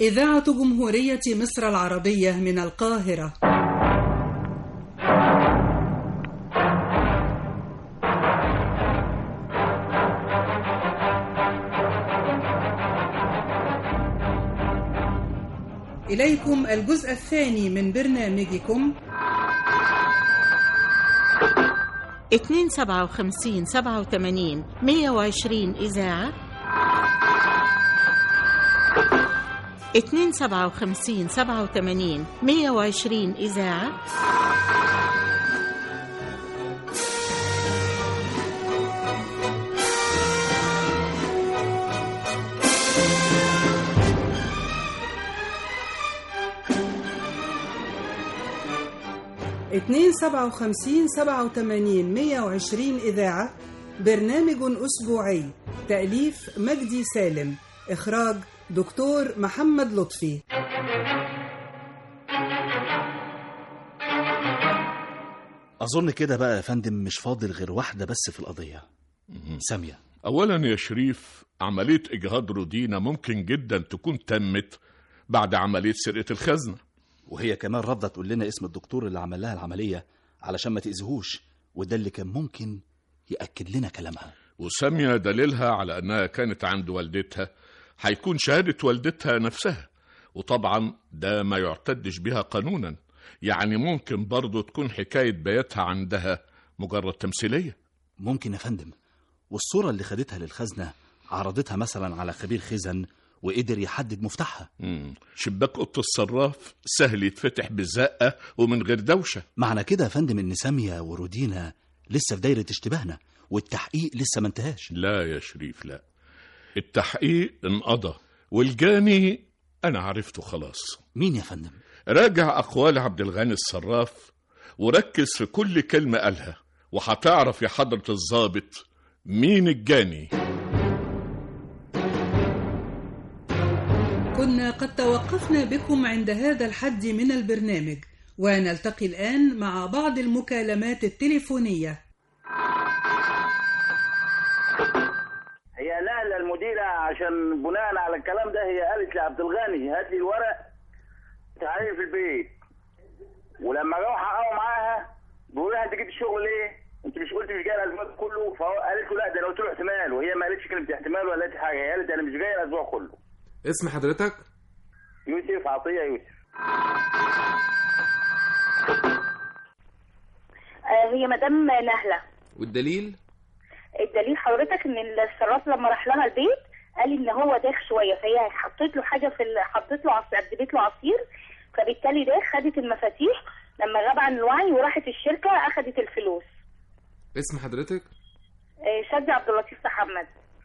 إذاعة جمهورية مصر العربية من القاهرة إليكم الجزء الثاني من برنامجكم 2 57 87 120 إذاعة 2 57 87 120 إذاعة اتنين سبعة وخمسين سبعة وتمانين مية وعشرين إذاعة برنامج أسبوعي تأليف مجدي سالم إخراج دكتور محمد لطفي أظن كده بقى يا فندم مش فاضل غير واحدة بس في القضية سامية أولا يا شريف عملية إجهاض رودينا ممكن جدا تكون تمت بعد عملية سرقة الخزنة وهي كمان رافضة تقول لنا اسم الدكتور اللي عمل لها العملية علشان ما تأذيهوش وده اللي كان ممكن يأكد لنا كلامها وسامية دليلها على أنها كانت عند والدتها هيكون شهادة والدتها نفسها وطبعا ده ما يعتدش بها قانونا يعني ممكن برضه تكون حكاية بياتها عندها مجرد تمثيلية ممكن يا فندم والصورة اللي خدتها للخزنة عرضتها مثلا على خبير خزن وقدر يحدد مفتاحها مم. شباك أوضة الصراف سهل يتفتح بالزقة ومن غير دوشة معنى كده يا فندم إن سامية ورودينا لسه في دايرة اشتباهنا والتحقيق لسه ما انتهاش لا يا شريف لا التحقيق انقضى والجاني أنا عرفته خلاص مين يا فندم؟ راجع أقوال عبد الغني الصراف وركز في كل كلمة قالها وهتعرف يا حضرة الضابط مين الجاني كنا قد توقفنا بكم عند هذا الحد من البرنامج ونلتقي الآن مع بعض المكالمات التليفونية هي نهلة المديرة عشان بناء على الكلام ده هي قالت لعبد الغني هات لي الورق تعالي في البيت ولما جم حققوا معاها بيقولوا لها انت جيت الشغل ليه؟ انت مش قلت مش جاي الاسبوع كله فهو قالت له لا ده انا قلت له احتمال وهي ما قالتش كلمه احتمال ولا قالت حاجه هي قالت انا مش جاي الاسبوع كله اسم حضرتك يوسف عطيه يوسف آه، هي مدام نهلة والدليل الدليل حضرتك ان الصراف لما راح لها البيت قال ان هو داخ شويه فهي حطيت له حاجه في ال- حطيت له عصير قدمت له عصير فبالتالي داخ خدت المفاتيح لما غاب عن الوعي وراحت الشركه اخدت الفلوس اسم حضرتك آه، شادي عبد اللطيف محمد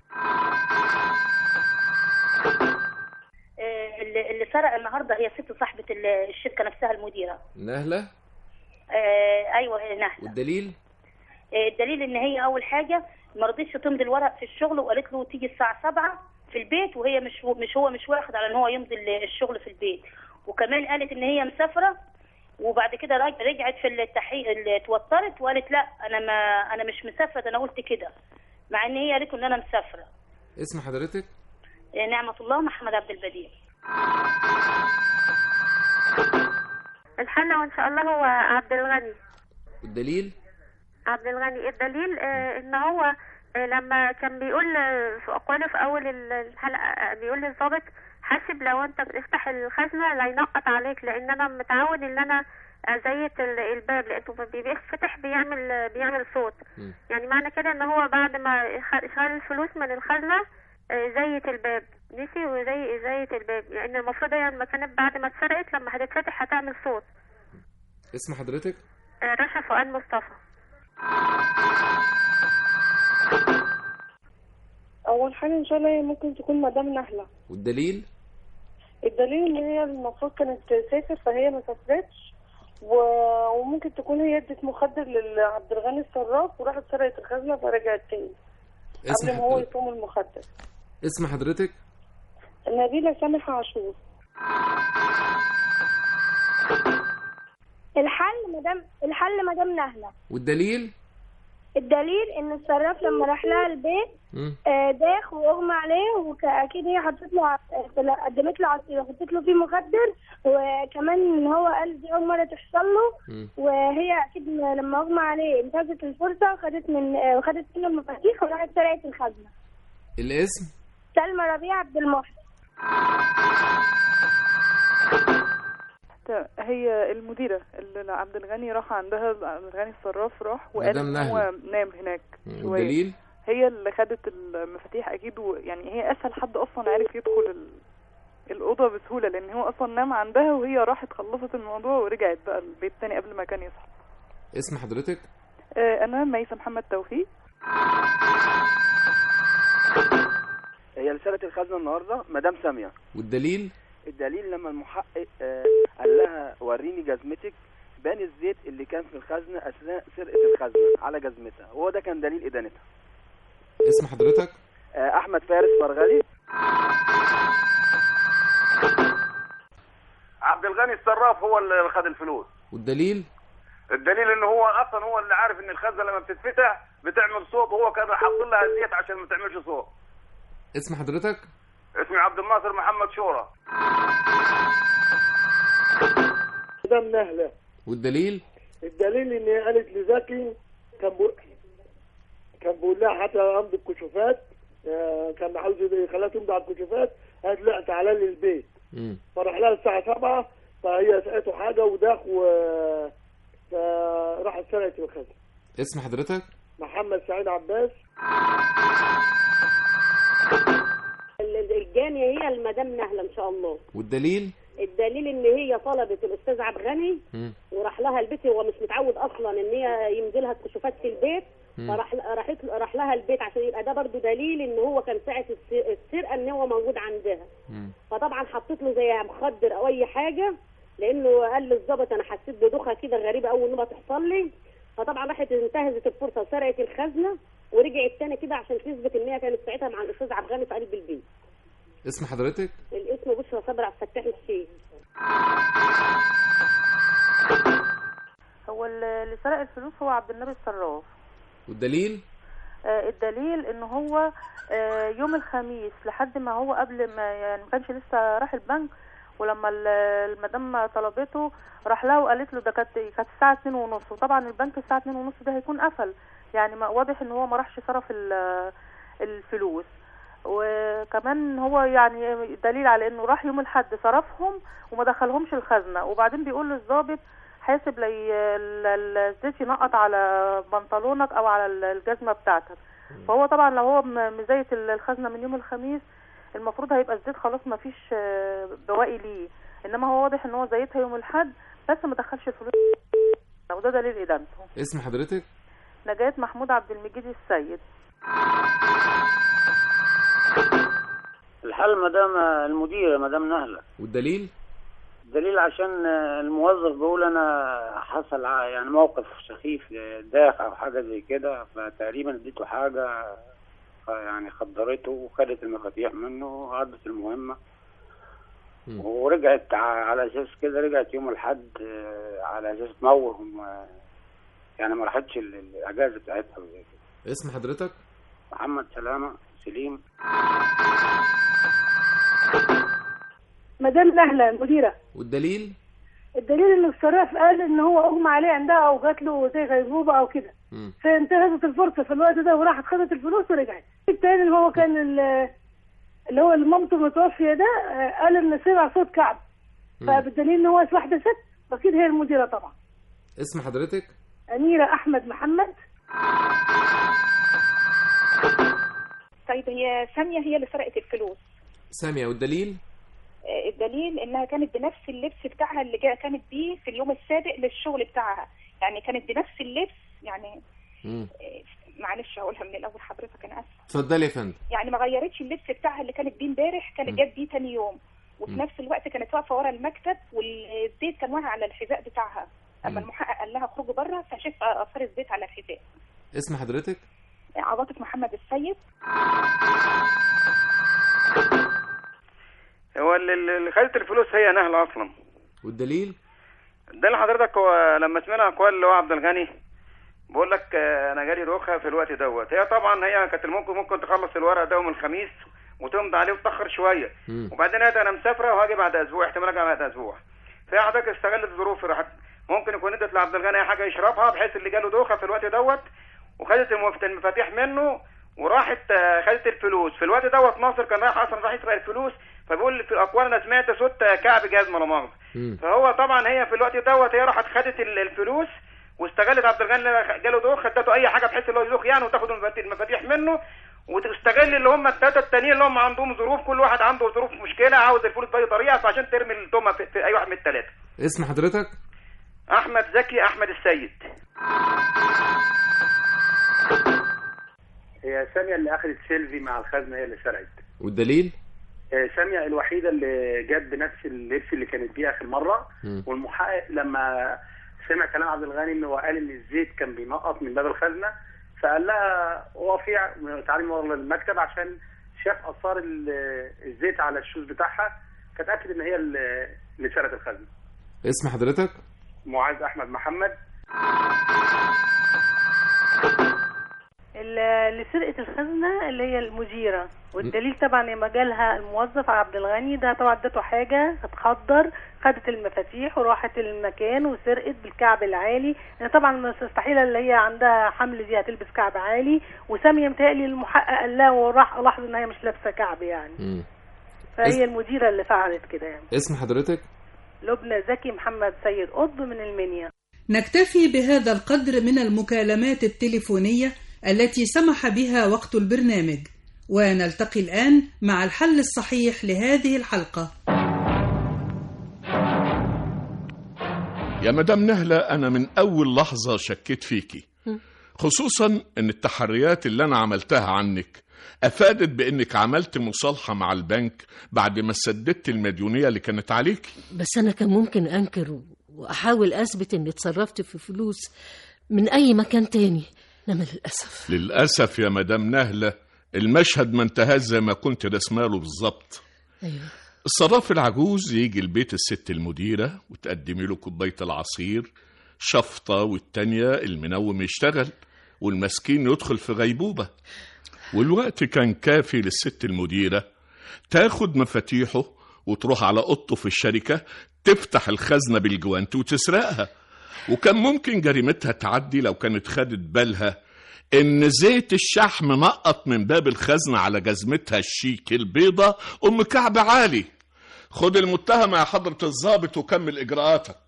آه، اللي اللي سرق النهارده هي ست صاحبه ال- الشركه نفسها المديره نهلة آه، ايوه هي نهله والدليل آه، الدليل ان هي اول حاجه ما رضيتش تمضي الورق في الشغل وقالت له تيجي الساعه 7 في البيت وهي مش مش هو مش واخد على ان هو يمضي ال- الشغل في البيت وكمان قالت ان هي مسافره وبعد كده رج- رجعت في التحقيق اللي اتوترت وقالت لا انا ما انا مش مسافره ده انا قلت كده مع ان هي قالت ان انا مسافره اسم حضرتك آه، نعمه الله محمد عبد البديع الحل وان شاء الله هو عبد الغني والدليل عبد الغني الدليل آه، ان هو آه، لما كان بيقول آه، في اقواله في اول ال- الحلقه آه، بيقول للظابط حاسب لو انت بتفتح الخزنه لا ينقط عليك لان انا متعود ان انا ازيت ال- الباب لانه ما بيفتح بيعمل بيعمل صوت مم. يعني معنى كده ان هو بعد ما خ- شال الفلوس من الخزنه آه، زيت الباب نسي وزي زيت الباب لان يعني المفروض هي لما كانت بعد ما اتسرقت لما هتتفتح هتعمل صوت اسم حضرتك آه، رشا فؤاد مصطفى اول حاجه ان شاء الله هي ممكن تكون مدام نهله والدليل الدليل ان هي المفروض كانت تسافر فهي ما سافرتش و- وممكن تكون هي ادت مخدر لعبد الغني الصراف وراحت سرقت الخزنه فرجعت تاني اسم قبل ما هو حضرتك يصوم المخدر اسم حضرتك نبيله سامح عاشور الحل مدام الحل مدام نهلة والدليل الدليل ان الصراف لما راح لها البيت مم. آه، داخ واغمى عليه واكيد هي حطت له ع- آه، قدمت له عصير وحطت له فيه مخدر وكمان ان هو قال دي اول مره تحصل له مم. وهي اكيد لما اغمى عليه انتهزت الفرصه وخدت من آه، وخدت منه المفاتيح وراحت سرقت الخزنه الاسم سلمى ربيع عبد المحسن هي المديرة اللي عبد الغني راح عندها عبد الغني الصراف راح وقال مدام ان هو نهلة. نام هناك مم. شوية والدليل هي اللي خدت المفاتيح اكيد و... يعني هي اسهل حد اصلا عارف يدخل ال... الأوضة بسهولة لأن هو أصلا نام عندها وهي راحت خلصت الموضوع ورجعت بقى البيت تاني قبل ما كان يصحى اسم حضرتك آه، أنا ميسة محمد توفيق هي رسالة الخزنة النهاردة مدام سامية والدليل الدليل لما المحقق آه، قال لها وريني جزمتك بان الزيت اللي كان في الخزنة أثناء سرقة الخزنة على جزمتها وهو ده كان دليل إدانتها اسم حضرتك آه، أحمد فارس فرغلي عبد الغني الصراف هو اللي خد الفلوس والدليل الدليل ان هو اصلا هو اللي عارف ان الخزنه لما بتتفتح بتعمل صوت وهو كان حاط لها زيت عشان ما تعملش صوت اسم حضرتك اسمي عبد الناصر محمد شورى مدام نهلة والدليل الدليل ان هي قالت لزكي كان بو... كان بيقول لها حتى امضي الكشوفات آه، كان عاوز يخليها تمضي على الكشوفات قالت لا تعالى لي البيت مم. فراح لها الساعة 7 فهي سألته حاجة وداخ و فراحت سرقت الخزنة اسم حضرتك محمد سعيد عباس الجانية هي المدام نهلة إن شاء الله والدليل الدليل إن هي طلبت الأستاذ عبد الغني مم. وراح لها البيت هو مش متعود أصلا إن هي يمضي لها الكشوفات في البيت مم. فراح راحت راح لها البيت عشان يبقى ده برضو دليل إن هو كان ساعة الس- السرقة إن هو موجود عندها مم. فطبعا حطيت له زي مخدر أو أي حاجة لأنه قال للظابط أنا حسيت بدوخة كده غريبة أول ما تحصل لي فطبعا راحت انتهزت الفرصة وسرقت الخزنة ورجعت تاني كده عشان تثبت إن هي كانت ساعتها مع الأستاذ عبد الغني في قلب البيت اسم حضرتك الاسم بشرى صبري عبد الفتاح الشيخ هو اللي اللي سرق الفلوس هو عبد النبي الصراف والدليل آه، الدليل ان هو آه، يوم الخميس لحد ما هو قبل ما يعني ما كانش لسه راح البنك ولما ال- المدام طلبته راح لها وقالت له ده كانت كانت الساعه 2 ونص وطبعا البنك الساعه 2 ونص ده هيكون قفل يعني ما واضح ان هو ما راحش صرف ال- الفلوس وكمان هو يعني دليل على انه راح يوم الاحد صرفهم وما دخلهمش الخزنه وبعدين بيقول للظابط حاسب لي ال- ال- الزيت ينقط على بنطلونك او على ال- الجزمه بتاعتك فهو طبعا لو هو م- مزيت ال- الخزنه من يوم الخميس المفروض هيبقى الزيت خلاص ما فيش آه، بواقي ليه انما هو واضح ان هو زيتها يوم الاحد بس ما دخلش الفلوس وده دليل ادانته اسم حضرتك نجاة محمود عبد المجيد السيد الحال مدام المديرة مدام نهلة والدليل دليل عشان الموظف بيقول انا حصل ع- يعني موقف سخيف داخ او حاجة زي كده فتقريبا اديته حاجة ف- يعني خدرته وخدت المفاتيح منه وعدت المهمة ورجعت ع- على اساس كده رجعت يوم الاحد آه، على اساس تموه وما- يعني ما راحتش ال- الاجازة بتاعتها وزي كده اسم حضرتك محمد سلامة سليم مدام نهلة المديرة والدليل الدليل ان الصراف قال ان هو اغمى عليه عندها او جات له زي غيبوبة او كده مم. فانتهزت الفرصة في الوقت ده وراحت خدت الفلوس ورجعت التاني اللي هو كان ال- اللي هو اللي مامته متوفية ده آه، قال ان سمع صوت كعب فبالدليل ان هو واحدة ست اكيد هي المديرة طبعا اسم حضرتك أميرة أحمد محمد طيب هي سامية هي اللي سرقت الفلوس سامية والدليل آه، الدليل انها كانت بنفس اللبس بتاعها اللي جا كانت بيه في اليوم السابق للشغل بتاعها يعني كانت بنفس اللبس يعني مم. آه، معلش هقولها من الاول حضرتك انا اسفه اتفضلي يا فندم يعني ما غيرتش اللبس بتاعها اللي كانت بيه امبارح كانت مم. جت بيه تاني يوم وفي مم. نفس الوقت كانت واقفه ورا المكتب والزيت كان واقع على الحذاء بتاعها اما مم. المحقق قال لها اخرجوا بره فشاف اثار الزيت على الحذاء اسم حضرتك عواطف محمد السيد هو اللي- اللي خدت الفلوس هي نهلة أصلا والدليل ده اللي حضرتك هو لما سمعنا أقوال اللي هو عبد الغني بقول لك آه، انا جالي دوخه في الوقت دوت هي طبعا هي كانت ممكن ممكن تخلص الورق ده يوم الخميس وتمضي عليه وتاخر شويه وبعدين قالت انا مسافره وهاجي بعد اسبوع احتمال اجي بعد اسبوع فهي حضرتك استغلت ظروفي راحت ممكن يكون ادت لعبد الغني اي حاجه يشربها بحيث اللي جاله دوخه في الوقت دوت وخدت المف- المفاتيح منه وراحت آه، خدت الفلوس في الوقت دوت ناصر كان رايح اصلا راح يسرق الفلوس فبيقول في الاقوال انا سمعت صوت آه، كعب جزمه لا مؤاخذه فهو طبعا هي في الوقت دوت هي راحت خدت ال- الفلوس واستغلت عبد الغني اللي جاله دوخ ادته اي حاجه بحيث اللي هو يدوخ يعني وتاخد المفاتيح- المفاتيح منه وتستغل اللي هم الثلاثه التانيين اللي هم عندهم ظروف كل واحد عنده ظروف مشكله عاوز الفلوس باي طريقه فعشان ترمي التهمه في, في اي واحد من الثلاثه اسم حضرتك احمد زكي احمد السيد هي سامية اللي أخذت سيلفي مع الخزنة هي اللي سرقت والدليل آه، سامية الوحيدة اللي جت بنفس اللبس اللي كانت بيه آخر مرة مم. والمحقق لما سمع كلام عبد الغني إن هو قال إن الزيت كان بينقط من باب الخزنة فقال لها اقفي تعالي ورا المكتب عشان شاف آثار ال- الزيت على الشوز بتاعها كانت أكد إن هي اللي اللي سرقت الخزنة اسم حضرتك معاذ أحمد محمد اللي سرقت الخزنة اللي هي المديرة والدليل طبعا لما جالها الموظف عبد الغني ده طبعا ادته حاجة اتخدر خدت المفاتيح وراحت المكان وسرقت بالكعب العالي لان طبعا مستحيل اللي هي عندها حمل دي هتلبس كعب عالي وسامية متهيألي المحقق قال لها وراح لاحظ ان هي مش لابسة كعب يعني مم. فهي المديرة اللي فعلت كده يعني اسم حضرتك لبنى زكي محمد سيد قطب من المنيا نكتفي بهذا القدر من المكالمات التليفونية التي سمح بها وقت البرنامج ونلتقي الآن مع الحل الصحيح لهذه الحلقة يا مدام نهلة أنا من أول لحظة شكيت فيكي خصوصا أن التحريات اللي أنا عملتها عنك أفادت بأنك عملت مصالحة مع البنك بعد ما سددت المديونية اللي كانت عليك بس أنا كان ممكن أنكر وأحاول أثبت إني اتصرفت في فلوس من أي مكان تاني إنما للأسف للأسف يا مدام نهلة المشهد ما انتهاش زي ما كنت رسماله بالظبط أيوه الصراف العجوز يجي البيت الست المديرة وتقدمي له كوباية العصير شفطة والتانية المنوم يشتغل والمسكين يدخل في غيبوبة والوقت كان كافي للست المديرة تاخد مفاتيحه وتروح على اوضته في الشركة تفتح الخزنة بالجوانت وتسرقها وكان ممكن جريمتها تعدي لو كانت خدت بالها ان زيت الشحم نقط من باب الخزنة على جزمتها الشيك البيضة ام كعب عالي خد المتهمة يا حضرة الضابط وكمل اجراءاتك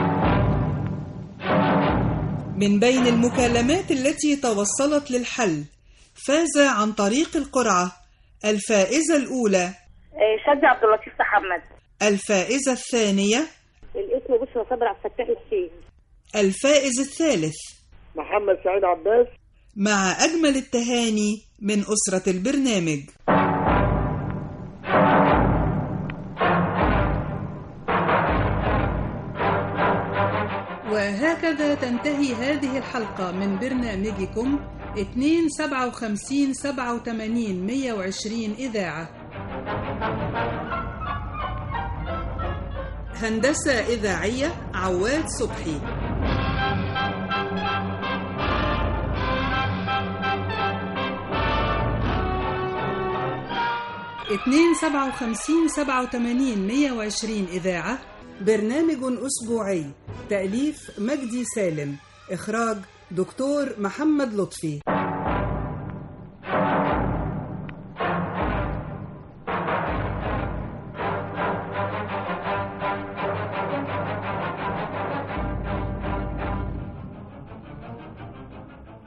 من بين المكالمات التي توصلت للحل فاز عن طريق القرعة الفائزة الأولى شادي عبد اللطيف محمد الفائزة الثانية الاسم بشرى صبري عبد الفتاح الشيخ الفائز الثالث محمد سعيد عباس مع أجمل التهاني من أسرة البرنامج وهكذا تنتهي هذه الحلقة من برنامجكم 257 87 120 إذاعة هندسة إذاعية عواد صبحي اتنين سبعة وخمسين سبعة وتمانين مية وعشرين إذاعة برنامج أسبوعي تأليف مجدي سالم إخراج دكتور محمد لطفي